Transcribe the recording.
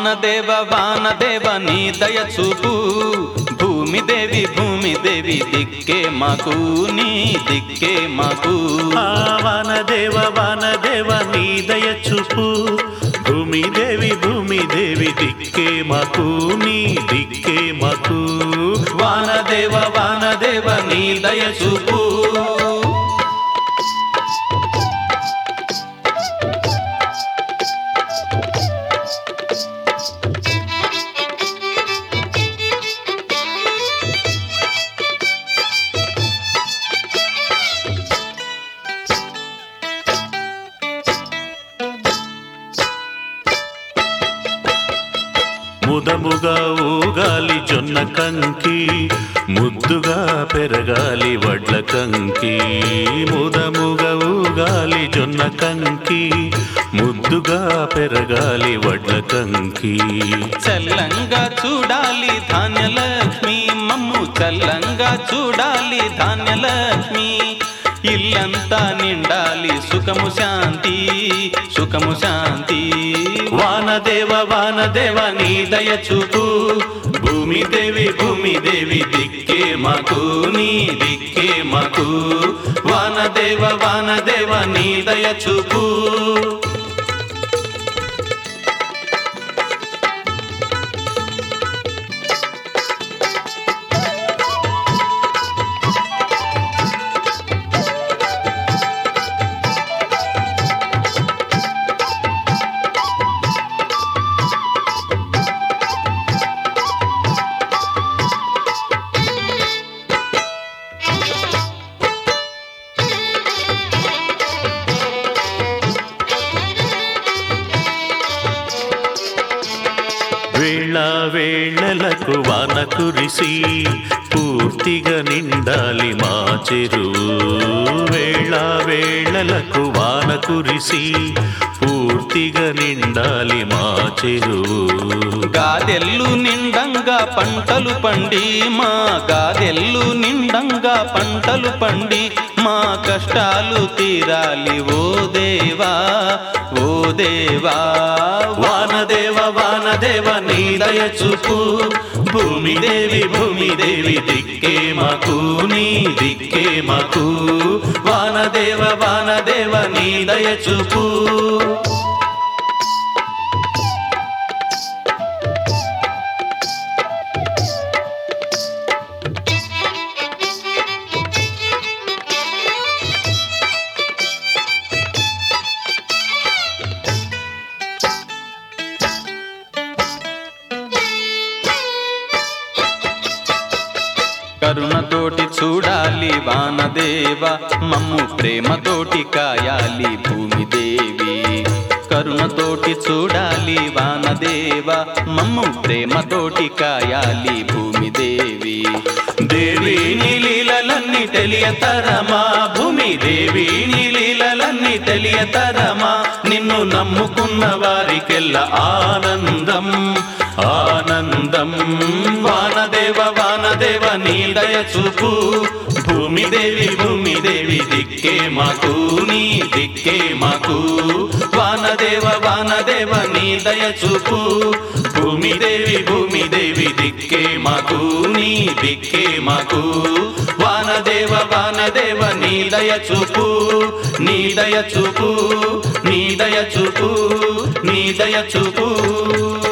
వానదేవ వానదేవ నీ దయ చూపు భూమి దేవి భూమి దేవి దిక్కే మాకు నీ దిక్కే మాకు ఆ వానదేవ వానదేవ నీ దయ చూపు భూమి దేవి భూమి దేవి దిక్కే మాకు నీ దిక్కే మాకు వానదేవ వానదేవ నీ దయ చూపు ముదముగా ఊగాలి జొన్న కంకి ముద్దుగా పెరగాలి వడ్ల కంకి ముదముగా ఊగాలి జొన్న కంకి ముద్దుగా పెరగాలి వడ్ల కంకి చల్లంగా చూడాలి ధాన్యలక్ష్మి మమ్ము చల్లంగా చూడాలి ధాన్యలక్ష్మి ఇల్లంతా నిండాలి సుఖము శాంతి సుఖము శాంతి వానదేవ వానదేవ నీ దయ చూపు భూమి దేవి భూమి దేవి దిక్కే మాకు నీ దిక్కే మాకు వానదేవ వానదేవ నీ దయ చూపు వేళ వేళలకు వాన కురిసి పూర్తిగా నిండాలి మా చెరువు వేళ వేళలకు వాన కురిసి పూర్తిగా నిండాలి మా చెరువు గాదెల్లు నిండంగా పంటలు పండి మా గాదెల్లు నిండంగా పంటలు పండి మా కష్టాలు తీరాలి ఓ దేవా ఓ దేవా వానదేవ వానదేవ నీ దయ చూపు భూమి దేవి భూమి దేవి దిక్కే మాకు నీ దిక్కే మాకు వానదేవ వానదేవ నీ దయ చూపు కరుణతోటి చూడాలి వానదేవ మమ్ము ప్రేమతోటి కాయాలి భూమి దేవి కరుణతోటి చూడాలి వానదేవ మమ్ము ప్రేమతోటి కాయాలి భూమి దేవి దేవి నీలీలన్నీ తెలియతరమా భూమి దేవి నీలీలన్నీ తెలియతరమా నిన్ను నమ్ముకున్న వారికెల్ల ఆనందం ఆనందం వానదేవ వానదేవ నీ దయ చూపు భూమి దేవి భూమి దేవి దిక్కే మాకు నీ దిక్కే మాకు వానదేవ వానదేవ నీ దయ చూపు భూమి దేవి భూమి దేవి దిక్కే మాకు నీ దిక్కే మాకు వానదేవ వానదేవ నీ దయ చూపు నీ దయ చూపు నీ దయ చూపు నీ దయ చూపు